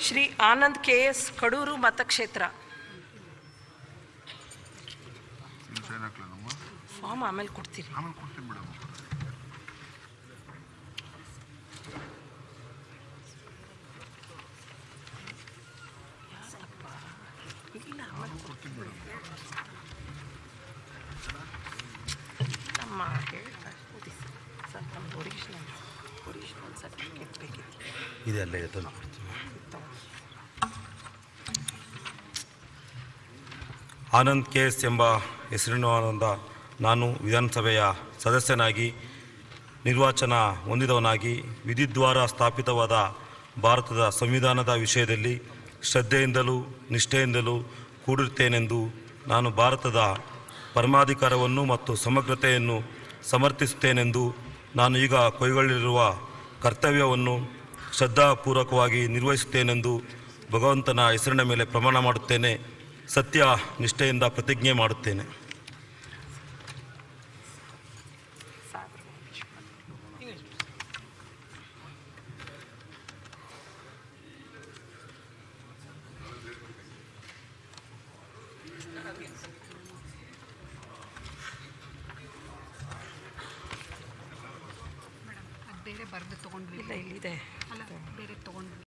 Shri Anand K S Kadur ಮತಕ್ಷೇತ್ರ ಇನ್ನು sign ಹಾಕ್ಲನಮ್ಮ form ಆಮೇಲೆ ಕೊಡ್ತೀರಿ ಆಮೇಲೆ ಕೊಡ್ತೀನಿ ಬಿಡಮ್ಮ ಕೊಡ್ತೀನಿ ಬಿಡಮ್ಮ ನಮ್ಮ ಹೇಳ್ತಾರೆ ಓದಿ ಸರ್ ನಮ್ದು ಒರಿಜಿನಲ್ ಒರಿಜಿನಲ್ ಸರ್ಟಿಫಿಕೇಟ್ ಬೇಕಿತ್ತು ಇದೆಲ್ಲ ಇದೆ ತಂದು ಆನಂದ್ ಕೆ ಎಸ್ ಎಂಬ ಹೆಸರಿನಿಂದ ನಾನು ವಿಧಾನಸಭೆಯ ಸದಸ್ಯನಾಗಿ ನಿರ್ವಾಚನ ಹೊಂದಿದವನಾಗಿ ವಿಧಿದ್ವಾರ ಸ್ಥಾಪಿತವಾದ ಭಾರತದ ಸಂವಿಧಾನದ ವಿಷಯದಲ್ಲಿ ಶ್ರದ್ಧೆಯಿಂದಲೂ ನಿಷ್ಠೆಯಿಂದಲೂ ಕೂಡಿರುತ್ತೇನೆಂದು ನಾನು ಭಾರತದ ಪರಮಾಧಿಕಾರವನ್ನು ಮತ್ತು ಸಮಗ್ರತೆಯನ್ನು ಸಮರ್ಥಿಸುತ್ತೇನೆಂದು ನಾನು ಈಗ ಕೈಗೊಳ್ಳಲಿರುವ ಕರ್ತವ್ಯವನ್ನು ಶ್ರದ್ಧಾಪೂರ್ವಕವಾಗಿ ನಿರ್ವಹಿಸುತ್ತೇನೆಂದು ಭಗವಂತನ ಹೆಸರಿನ ಮೇಲೆ ಪ್ರಮಾಣ ಮಾಡುತ್ತೇನೆ ಸತ್ಯ ನಿಷ್ಠೆಯಿಂದ ಪ್ರತಿಜ್ಞೆ ಮಾಡುತ್ತೇನೆ ಅದು ಬೇರೆ ಬರೆದು ತೊಗೊಂಡ್ವಿ ಇಲ್ಲ ಇಲ್ಲಿದೆ ಅಲ್ಲ ಬೇರೆ ತೊಗೊಂಡ್ವಿ